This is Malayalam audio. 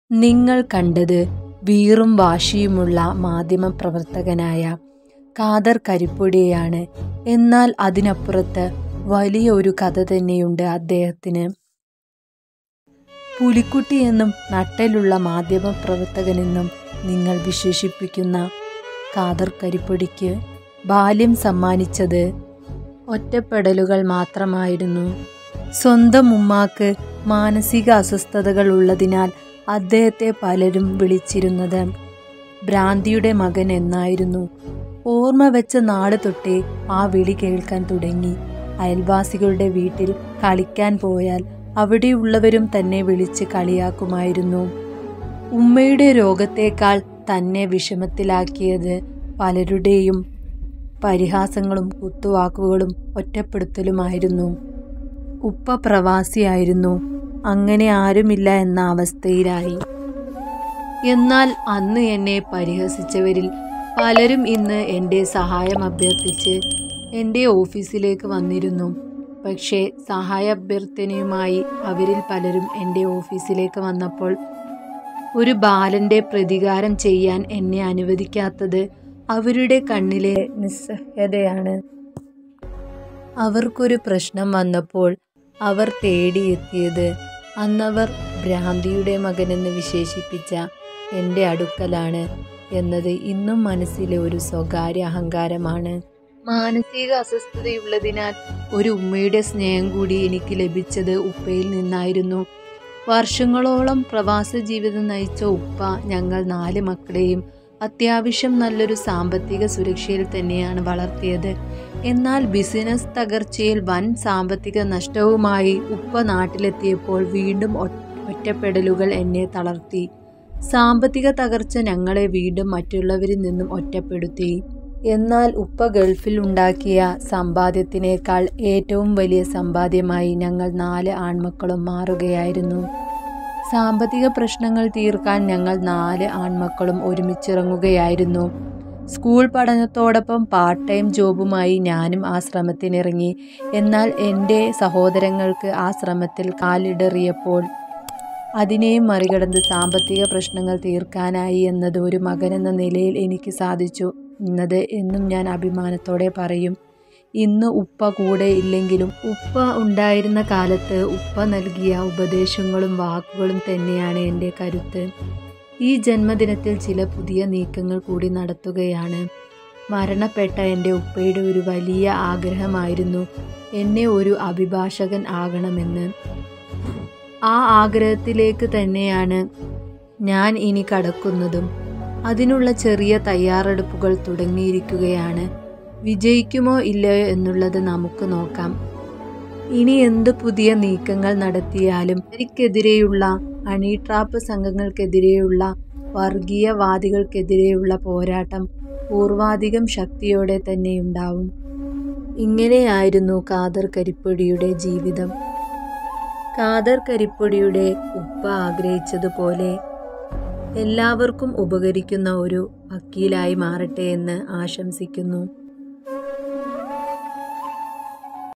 നിങ്ങൾ കണ്ടത് വീറും വാശിയുമുള്ള മാധ്യമപ്രവർത്തകനായ ഖാദർ കരിപ്പൊടിയെയാണ് എന്നാൽ അതിനപ്പുറത്ത് വലിയ ഒരു കഥ തന്നെയുണ്ട് അദ്ദേഹത്തിന് പുലിക്കുട്ടി എന്നും നട്ടലുള്ള മാധ്യമപ്രവർത്തകനെന്നും നിങ്ങൾ വിശേഷിപ്പിക്കുന്ന ഖാദർ കരിപ്പൊടിക്ക് ബാല്യം സമ്മാനിച്ചത് ഒറ്റപ്പെടലുകൾ മാത്രമായിരുന്നു സ്വന്തം ഉമ്മാക്ക് മാനസിക അസ്വസ്ഥതകൾ ഉള്ളതിനാൽ അദ്ദേഹത്തെ പലരും വിളിച്ചിരുന്നത് ഭ്രാന്തിയുടെ മകൻ എന്നായിരുന്നു ഓർമ്മ വെച്ച നാട് തൊട്ടേ ആ വിളി കേൾക്കാൻ തുടങ്ങി അയൽവാസികളുടെ വീട്ടിൽ കളിക്കാൻ പോയാൽ അവിടെയുള്ളവരും തന്നെ വിളിച്ച് കളിയാക്കുമായിരുന്നു ഉമ്മയുടെ രോഗത്തേക്കാൾ തന്നെ വിഷമത്തിലാക്കിയത് പലരുടെയും പരിഹാസങ്ങളും കുത്തുവാക്കുകളും ഒറ്റപ്പെടുത്തലുമായിരുന്നു ഉപ്പ പ്രവാസിയായിരുന്നു അങ്ങനെ ആരുമില്ല എന്ന അവസ്ഥയിലായി എന്നാൽ അന്ന് എന്നെ പരിഹസിച്ചവരിൽ പലരും ഇന്ന് എൻ്റെ സഹായം അഭ്യർത്ഥിച്ച് എൻ്റെ ഓഫീസിലേക്ക് വന്നിരുന്നു പക്ഷേ സഹായ അഭ്യർത്ഥനയുമായി അവരിൽ പലരും എൻ്റെ ഓഫീസിലേക്ക് വന്നപ്പോൾ ഒരു ബാലന്റെ പ്രതികാരം ചെയ്യാൻ എന്നെ അനുവദിക്കാത്തത് അവരുടെ കണ്ണിലെ നിസ്സഹ്യതയാണ് അവർക്കൊരു പ്രശ്നം വന്നപ്പോൾ അവർ തേടിയെത്തിയത് അന്നവർ ഭ്രാന്തിയുടെ മകനെന്ന് വിശേഷിപ്പിച്ച എൻ്റെ അടുക്കലാണ് എന്നത് ഇന്നും മനസ്സിലെ ഒരു സ്വകാര്യ അഹങ്കാരമാണ് മാനസിക അസ്വസ്ഥതയുള്ളതിനാൽ ഒരു ഉമ്മയുടെ സ്നേഹം കൂടി എനിക്ക് ലഭിച്ചത് ഉപ്പയിൽ നിന്നായിരുന്നു വർഷങ്ങളോളം പ്രവാസ ജീവിതം നയിച്ച ഉപ്പ ഞങ്ങൾ നാല് മക്കളെയും അത്യാവശ്യം നല്ലൊരു സാമ്പത്തിക സുരക്ഷയിൽ തന്നെയാണ് വളർത്തിയത് എന്നാൽ ബിസിനസ് തകർച്ചയിൽ വൻ സാമ്പത്തിക നഷ്ടവുമായി ഉപ്പ നാട്ടിലെത്തിയപ്പോൾ വീണ്ടും ഒറ്റപ്പെടലുകൾ എന്നെ തളർത്തി സാമ്പത്തിക തകർച്ച ഞങ്ങളെ വീണ്ടും മറ്റുള്ളവരിൽ നിന്നും ഒറ്റപ്പെടുത്തി എന്നാൽ ഉപ്പ ഗൾഫിൽ ഉണ്ടാക്കിയ സമ്പാദ്യത്തിനേക്കാൾ ഏറ്റവും വലിയ സമ്പാദ്യമായി ഞങ്ങൾ നാല് ആൺമക്കളും മാറുകയായിരുന്നു സാമ്പത്തിക പ്രശ്നങ്ങൾ തീർക്കാൻ ഞങ്ങൾ നാല് ആൺമക്കളും ഒരുമിച്ചിറങ്ങുകയായിരുന്നു സ്കൂൾ പഠനത്തോടൊപ്പം പാർട്ട് ടൈം ജോബുമായി ഞാനും ആ ശ്രമത്തിനിറങ്ങി എന്നാൽ എൻ്റെ സഹോദരങ്ങൾക്ക് ആ ശ്രമത്തിൽ കാലിടറിയപ്പോൾ അതിനെയും മറികടന്ന് സാമ്പത്തിക പ്രശ്നങ്ങൾ തീർക്കാനായി എന്നത് ഒരു മകനെന്ന നിലയിൽ എനിക്ക് സാധിച്ചു എന്നത് എന്നും ഞാൻ അഭിമാനത്തോടെ പറയും ഇന്ന് ഉപ്പ കൂടെ ഇല്ലെങ്കിലും ഉപ്പ ഉണ്ടായിരുന്ന കാലത്ത് ഉപ്പ നൽകിയ ഉപദേശങ്ങളും വാക്കുകളും തന്നെയാണ് എൻ്റെ കരുത്ത് ഈ ജന്മദിനത്തിൽ ചില പുതിയ നീക്കങ്ങൾ കൂടി നടത്തുകയാണ് മരണപ്പെട്ട എൻ്റെ ഉപ്പയുടെ ഒരു വലിയ ആഗ്രഹമായിരുന്നു എന്നെ ഒരു അഭിഭാഷകൻ ആകണമെന്ന് ആ ആഗ്രഹത്തിലേക്ക് തന്നെയാണ് ഞാൻ ഇനി കടക്കുന്നതും അതിനുള്ള ചെറിയ തയ്യാറെടുപ്പുകൾ തുടങ്ങിയിരിക്കുകയാണ് വിജയിക്കുമോ ഇല്ലയോ എന്നുള്ളത് നമുക്ക് നോക്കാം ഇനി എന്ത് പുതിയ നീക്കങ്ങൾ നടത്തിയാലും എനിക്കെതിരെയുള്ള ഹണി ട്രാപ്പ് സംഘങ്ങൾക്കെതിരെയുള്ള വർഗീയവാദികൾക്കെതിരെയുള്ള പോരാട്ടം പൂർവാധികം ശക്തിയോടെ തന്നെയുണ്ടാവും ഇങ്ങനെയായിരുന്നു ഖാദർ കരിപ്പൊടിയുടെ ജീവിതം ഖാദർ കരിപ്പൊടിയുടെ ഉപ്പ ആഗ്രഹിച്ചതുപോലെ എല്ലാവർക്കും ഉപകരിക്കുന്ന ഒരു വക്കീലായി മാറട്ടെ എന്ന് ആശംസിക്കുന്നു